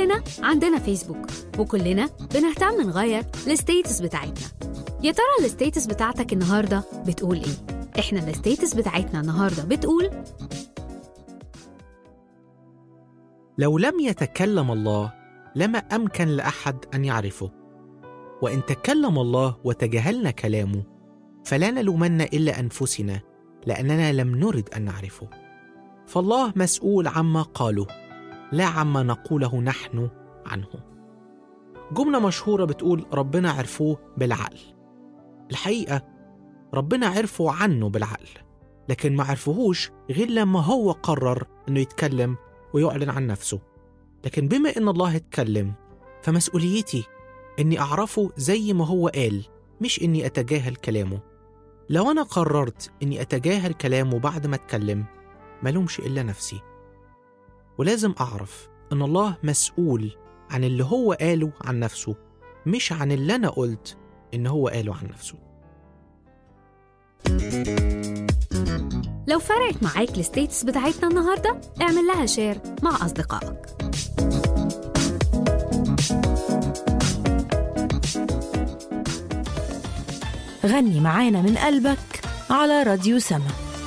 كلنا عندنا فيسبوك وكلنا بنهتم نغير الستيتس بتاعتنا يا ترى الستيتس بتاعتك النهارده بتقول ايه احنا الستيتس بتاعتنا النهارده بتقول لو لم يتكلم الله لما امكن لاحد ان يعرفه وان تكلم الله وتجاهلنا كلامه فلا نلومن الا انفسنا لاننا لم نرد ان نعرفه فالله مسؤول عما قاله لا عما نقوله نحن عنه جمله مشهوره بتقول ربنا عرفوه بالعقل الحقيقه ربنا عرفه عنه بالعقل لكن ما عرفوهوش غير لما هو قرر انه يتكلم ويعلن عن نفسه لكن بما ان الله اتكلم فمسؤوليتي اني اعرفه زي ما هو قال مش اني اتجاهل كلامه لو انا قررت اني اتجاهل كلامه بعد ما اتكلم ملومش الا نفسي ولازم اعرف ان الله مسؤول عن اللي هو قاله عن نفسه مش عن اللي انا قلت ان هو قاله عن نفسه لو فرقت معاك الستيتس بتاعتنا النهارده اعمل لها شير مع اصدقائك غني معانا من قلبك على راديو سما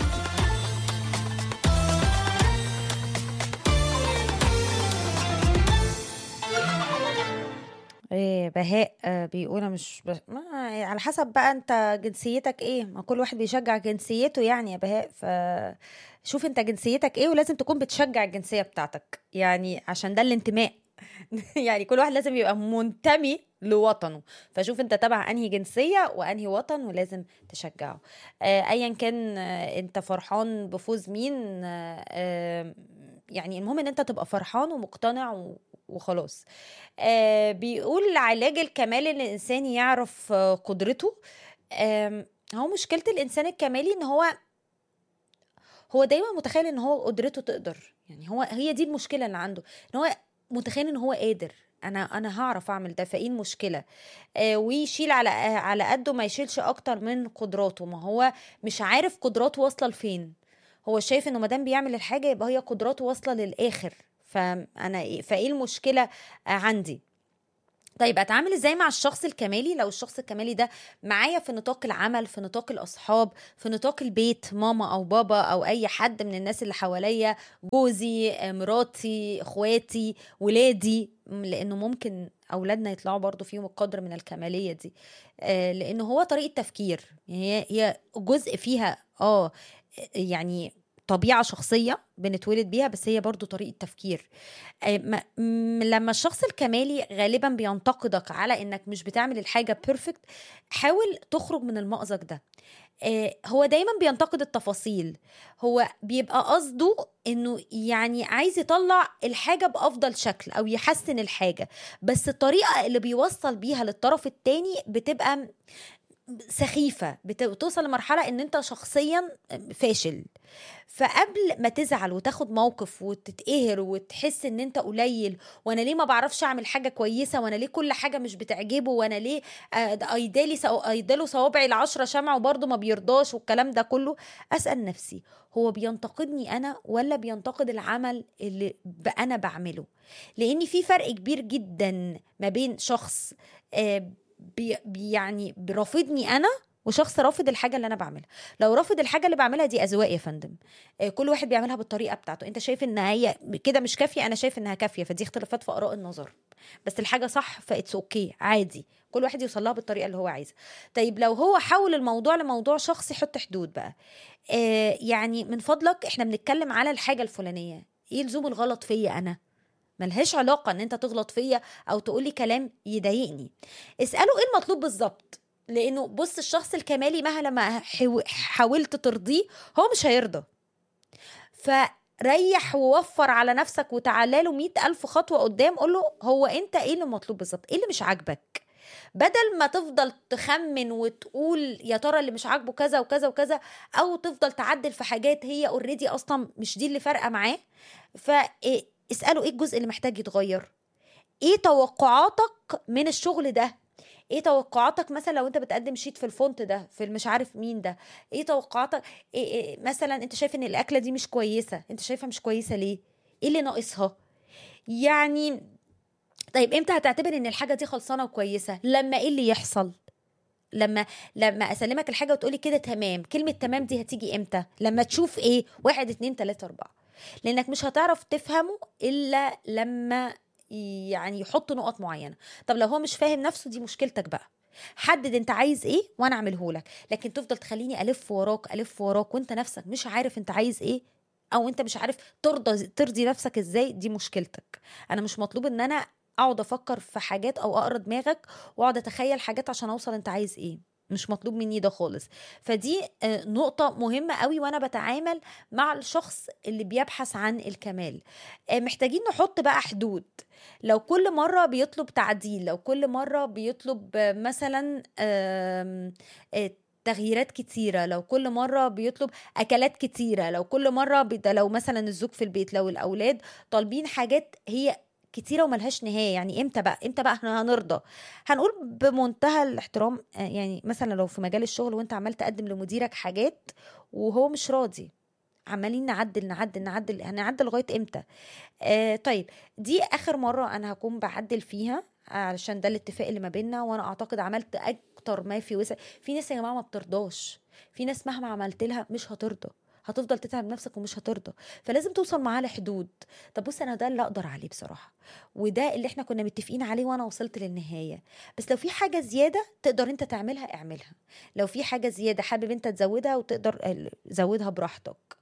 إيه بهاء آه، بيقول أنا مش ب... ما على حسب بقى انت جنسيتك ايه ما كل واحد بيشجع جنسيته يعني يا بهاء ف شوف انت جنسيتك ايه ولازم تكون بتشجع الجنسية بتاعتك يعني عشان ده الانتماء يعني كل واحد لازم يبقى منتمي لوطنه فشوف انت تبع انهي جنسية وانهي وطن ولازم تشجعه آه، ايا كان آه، انت فرحان بفوز مين آه، آه، يعني المهم ان انت تبقى فرحان ومقتنع و- وخلاص آه بيقول علاج الكمال ان الانسان يعرف آه، قدرته آم، هو مشكلة الانسان الكمالي ان هو هو دايما متخيل ان هو قدرته تقدر يعني هو هي دي المشكلة اللي عنده ان هو متخيل ان هو قادر انا انا هعرف اعمل ده فايه المشكله آه ويشيل على آه على قده ما يشيلش اكتر من قدراته ما هو مش عارف قدراته واصله لفين هو شايف انه مادام بيعمل الحاجه يبقى هي قدراته واصله للاخر فانا إيه- فايه المشكله آه عندي طيب اتعامل ازاي مع الشخص الكمالي لو الشخص الكمالي ده معايا في نطاق العمل في نطاق الاصحاب في نطاق البيت ماما او بابا او اي حد من الناس اللي حواليا جوزي آه، مراتي اخواتي ولادي م- لانه ممكن اولادنا يطلعوا برضو فيهم القدر من الكماليه دي آه، لانه هو طريقه تفكير يعني هي هي جزء فيها اه يعني طبيعه شخصيه بنتولد بيها بس هي برضو طريقه تفكير آه، ما- م- لما الشخص الكمالي غالبا بينتقدك على انك مش بتعمل الحاجه بيرفكت حاول تخرج من المأزق ده آه، هو دايما بينتقد التفاصيل هو بيبقى قصده انه يعني عايز يطلع الحاجه بافضل شكل او يحسن الحاجه بس الطريقه اللي بيوصل بيها للطرف التاني بتبقى سخيفة بت- بتوصل لمرحلة ان انت شخصيا فاشل فقبل ما تزعل وتاخد موقف وتتقهر وتحس ان انت قليل وانا ليه ما بعرفش اعمل حاجة كويسة وانا ليه كل حاجة مش بتعجبه وانا ليه آه، ده ايدالي سو- ايداله صوابعي العشرة شمع وبرضه ما بيرضاش والكلام ده كله اسأل نفسي هو بينتقدني انا ولا بينتقد العمل اللي ب- انا بعمله لان في فرق كبير جدا ما بين شخص آه، بي بي- يعني برافضني انا وشخص رافض الحاجه اللي انا بعملها لو رافض الحاجه اللي بعملها دي اذواق يا فندم آه، كل واحد بيعملها بالطريقه بتاعته انت شايف ان هي كده مش كافيه انا شايف انها كافيه فدي اختلافات في اراء النظر بس الحاجه صح فاتس اوكي عادي كل واحد يوصل لها بالطريقه اللي هو عايزها طيب لو هو حول الموضوع لموضوع شخصي حط حدود بقى آه يعني من فضلك احنا بنتكلم على الحاجه الفلانيه ايه لزوم الغلط فيا انا ملهاش علاقه ان انت تغلط فيا او تقولي كلام يضايقني اساله ايه المطلوب بالظبط لانه بص الشخص الكمالي مهما حاو- حاولت ترضيه هو مش هيرضى فريح ووفر على نفسك وتعالى له مئة ألف خطوة قدام قول له هو أنت إيه اللي مطلوب بالظبط إيه اللي مش عاجبك بدل ما تفضل تخمن وتقول يا ترى اللي مش عاجبه كذا وكذا وكذا او تفضل تعدل في حاجات هي اوريدي اصلا مش دي اللي فارقه معاه فاساله ايه الجزء اللي محتاج يتغير ايه توقعاتك من الشغل ده ايه توقعاتك مثلا لو انت بتقدم شيت في الفونت ده في مش عارف مين ده ايه توقعاتك إيه إيه مثلا انت شايف ان الاكله دي مش كويسه انت شايفها مش كويسه ليه ايه اللي ناقصها يعني طيب امتى هتعتبر ان الحاجه دي خلصانه وكويسه لما ايه اللي يحصل لما لما اسلمك الحاجه وتقولي كده تمام كلمه تمام دي هتيجي امتى لما تشوف ايه واحد اتنين تلاته اربعه لانك مش هتعرف تفهمه الا لما يعني يحط نقط معينه طب لو هو مش فاهم نفسه دي مشكلتك بقى حدد انت عايز ايه وانا اعمله لك لكن تفضل تخليني الف وراك الف وراك وانت نفسك مش عارف انت عايز ايه او انت مش عارف ترضى ترضي نفسك ازاي دي مشكلتك انا مش مطلوب ان انا اقعد افكر في حاجات او اقرا دماغك واقعد اتخيل حاجات عشان اوصل انت عايز ايه مش مطلوب مني ده خالص فدي آه، نقطة مهمة قوي وأنا بتعامل مع الشخص اللي بيبحث عن الكمال آه، محتاجين نحط بقى حدود لو كل مرة بيطلب تعديل لو كل مرة بيطلب آه، مثلا آم، آه، تغييرات كتيرة لو كل مرة بيطلب أكلات كتيرة لو كل مرة بي- ده لو مثلا الزوج في البيت لو الأولاد طالبين حاجات هي كتيرة وملهاش نهاية يعني امتى بقى امتى بقى احنا هنرضى هنقول بمنتهى الاحترام آه، يعني مثلا لو في مجال الشغل وانت عمال تقدم لمديرك حاجات وهو مش راضي عمالين نعدل نعدل نعدل هنعدل لغايه امتى آه طيب دي اخر مره انا هكون بعدل فيها علشان ده الاتفاق اللي ما بيننا وانا اعتقد عملت اكتر ما في وسع في ناس يا جماعه ما بترضاش في ناس مهما عملت لها مش هترضى هتفضل تتعب نفسك ومش هترضى فلازم توصل معاه لحدود طب بص انا ده اللي اقدر عليه بصراحه وده اللي احنا كنا متفقين عليه وانا وصلت للنهايه بس لو في حاجه زياده تقدر انت تعملها اعملها لو في حاجه زياده حابب انت تزودها وتقدر آه، زودها براحتك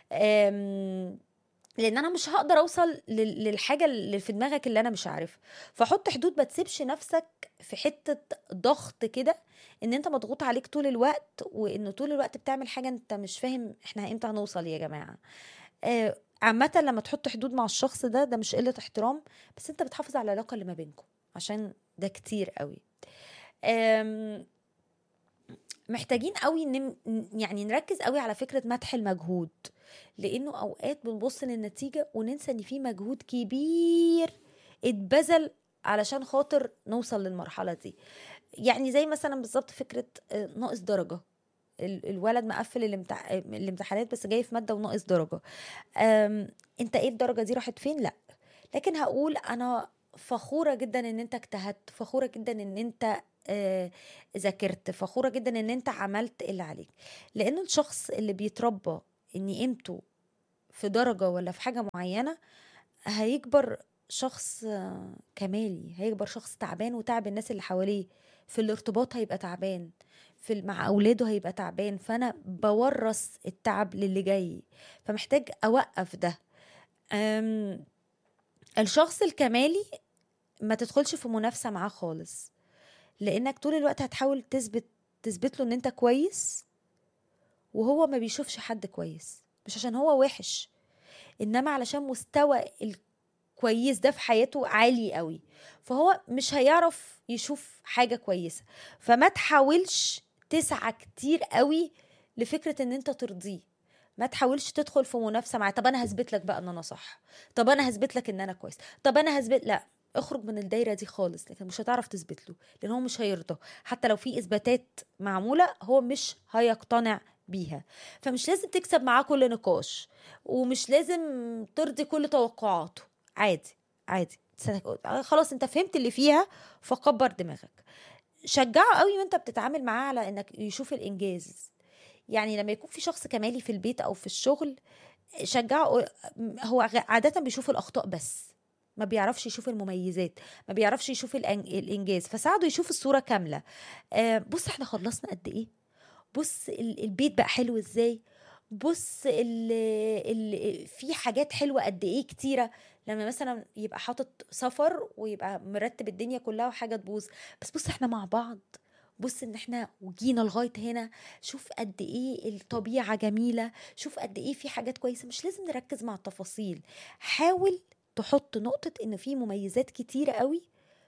أم، لان انا مش هقدر اوصل لل- للحاجه اللي في دماغك اللي انا مش عارفها فحط حدود ما تسيبش نفسك في حته ضغط كده ان انت مضغوط عليك طول الوقت وانه طول الوقت بتعمل حاجه انت مش فاهم احنا امتى هنوصل يا جماعه آه، عامه لما تحط حدود مع الشخص ده ده مش قله احترام بس انت بتحافظ على العلاقه اللي ما بينكم عشان ده كتير قوي أم، محتاجين قوي نم يعني نركز قوي على فكره مدح المجهود لانه اوقات بنبص للنتيجه وننسى ان في مجهود كبير اتبذل علشان خاطر نوصل للمرحله دي يعني زي مثلا بالظبط فكره آه، ناقص درجه ال- الولد مقفل الامتح... الامتحانات بس جاي في ماده وناقص درجه أم... انت ايه الدرجه دي راحت فين لا لكن هقول انا فخوره جدا ان انت اجتهدت فخوره جدا ان انت آه، ذاكرت فخوره جدا ان انت عملت اللي عليك لانه الشخص اللي بيتربى ان قيمته في درجه ولا في حاجه معينه هيكبر شخص آه، كمالي هيكبر شخص تعبان وتعب الناس اللي حواليه في الارتباط هيبقى تعبان في ال- مع اولاده هيبقى تعبان فانا بورث التعب للي جاي فمحتاج اوقف ده أم، الشخص الكمالي ما تدخلش في منافسه معاه خالص لانك طول الوقت هتحاول تثبت تثبت له ان انت كويس وهو ما بيشوفش حد كويس مش عشان هو وحش انما علشان مستوى الكويس ده في حياته عالي قوي فهو مش هيعرف يشوف حاجة كويسة فما تحاولش تسعى كتير قوي لفكرة ان انت ترضيه ما تحاولش تدخل في منافسة معاه طب انا هثبت لك بقى ان انا صح طب انا هثبت لك ان انا كويس طب انا هثبت لا اخرج من الدايرة دي خالص لكن مش هتعرف تثبت له لان هو مش هيرضى حتى لو في اثباتات معمولة هو مش هيقتنع بيها فمش لازم تكسب معاه كل نقاش ومش لازم ترضي كل توقعاته عادي عادي س- خلاص انت فهمت اللي فيها فكبر دماغك شجعه قوي وانت بتتعامل معاه على انك يشوف الانجاز يعني لما يكون في شخص كمالي في البيت او في الشغل شجعه هو غ- عادة بيشوف الاخطاء بس ما بيعرفش يشوف المميزات ما بيعرفش يشوف الأن- الانجاز فساعده يشوف الصورة كاملة آه، بص احنا خلصنا قد ايه بص ال- البيت بقى حلو ازاي بص ال ال في حاجات حلوه قد ايه كتيره لما مثلا يبقى حاطط سفر ويبقى مرتب الدنيا كلها وحاجه تبوظ بس بص احنا مع بعض بص ان احنا وجينا لغايه هنا شوف قد ايه الطبيعه جميله شوف قد ايه في حاجات كويسه مش لازم نركز مع التفاصيل حاول تحط نقطه ان في مميزات كتيره قوي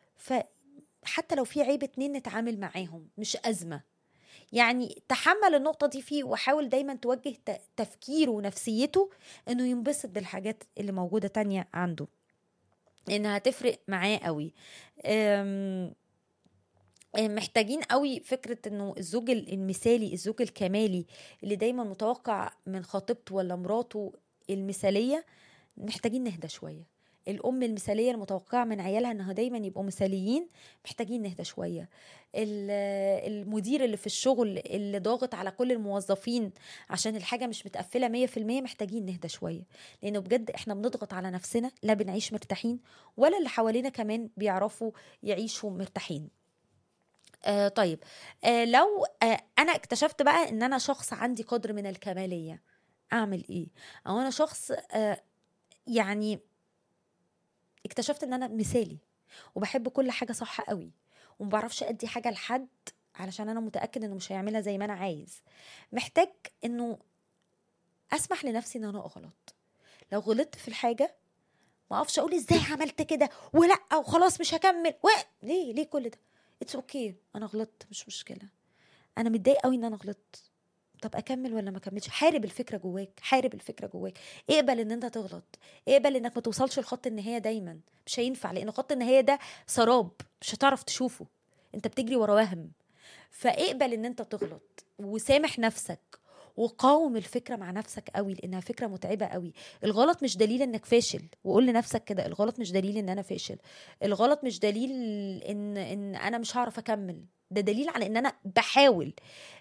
فحتى لو في عيب اتنين نتعامل معاهم مش ازمه يعني تحمل النقطة دي فيه وحاول دايما توجه ت- تفكيره ونفسيته انه ينبسط بالحاجات اللي موجودة تانية عنده لانها هتفرق معاه قوي أم، أم، محتاجين قوي فكرة انه الزوج المثالي الزوج الكمالي اللي دايما متوقع من خطيبته ولا مراته المثالية محتاجين نهدى شوية الام المثاليه المتوقعه من عيالها انها دايما يبقوا مثاليين محتاجين نهدى شويه ال- المدير اللي في الشغل اللي ضاغط على كل الموظفين عشان الحاجه مش متقفله 100% محتاجين نهدى شويه لانه بجد احنا بنضغط على نفسنا لا بنعيش مرتاحين ولا اللي حوالينا كمان بيعرفوا يعيشوا مرتاحين آه طيب آه لو آه انا اكتشفت بقى ان انا شخص عندي قدر من الكماليه اعمل ايه او انا شخص آه يعني اكتشفت ان انا مثالي وبحب كل حاجه صح قوي وما بعرفش ادي حاجه لحد علشان انا متاكد انه مش هيعملها زي ما انا عايز محتاج انه اسمح لنفسي ان انا اغلط لو غلطت في الحاجه ما اقفش اقول ازاي عملت كده ولا وخلاص مش هكمل و... ليه ليه كل ده اتس اوكي okay. انا غلطت مش مشكله انا متضايق قوي ان انا غلطت طب اكمل ولا ما اكملش حارب الفكره جواك حارب الفكره جواك اقبل ان انت تغلط اقبل انك ما توصلش لخط النهايه دايما مش هينفع لان خط النهايه ده سراب مش هتعرف تشوفه انت بتجري ورا وهم فاقبل ان انت تغلط وسامح نفسك وقاوم الفكره مع نفسك قوي لانها فكره متعبه قوي الغلط مش دليل انك فاشل وقول لنفسك كده الغلط مش دليل ان انا فاشل الغلط مش دليل ان ان انا مش هعرف اكمل ده دليل على ان انا بحاول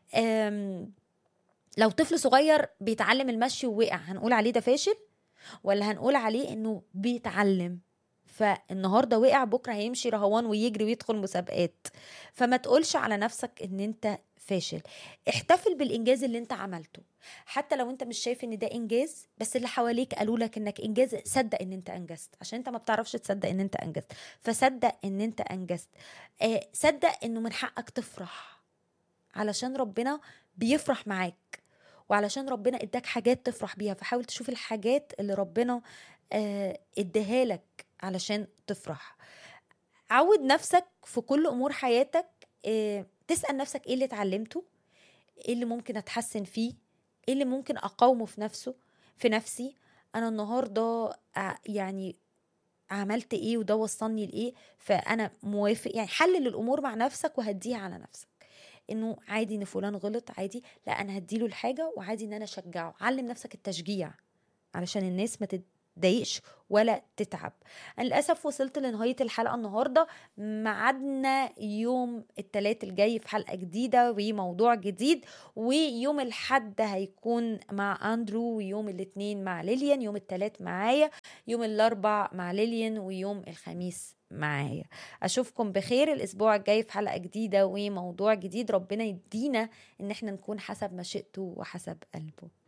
أم لو طفل صغير بيتعلم المشي ووقع هنقول عليه ده فاشل ولا هنقول عليه انه بيتعلم فالنهارده وقع بكره هيمشي رهوان ويجري ويدخل مسابقات فما تقولش على نفسك ان انت فاشل احتفل بالانجاز اللي انت عملته حتى لو انت مش شايف ان ده انجاز بس اللي حواليك قالوا لك انك انجاز صدق ان انت انجزت عشان انت ما بتعرفش تصدق ان انت انجزت فصدق ان انت انجزت آه صدق انه من حقك تفرح علشان ربنا بيفرح معاك وعلشان ربنا اداك حاجات تفرح بيها فحاول تشوف الحاجات اللي ربنا آه اداها لك علشان تفرح عود نفسك في كل امور حياتك آه تسال نفسك ايه اللي اتعلمته ايه اللي ممكن اتحسن فيه ايه اللي ممكن اقاومه في نفسه في نفسي انا النهارده يعني عملت ايه وده وصلني لايه فانا موافق يعني حلل الامور مع نفسك وهديها على نفسك انه عادي ان فلان غلط عادي لا انا هديله الحاجه وعادي ان انا اشجعه علم نفسك التشجيع علشان الناس ما تتضايقش ولا تتعب انا للاسف وصلت لنهايه الحلقه النهارده ميعادنا يوم الثلاث الجاي في حلقه جديده وموضوع جديد ويوم الحد هيكون مع اندرو ويوم الاثنين مع ليليان يوم الثلاث معايا يوم الاربع مع ليليان ويوم الخميس معايا اشوفكم بخير الاسبوع الجاي في حلقه جديده وموضوع جديد ربنا يدينا ان احنا نكون حسب مشيئته وحسب قلبه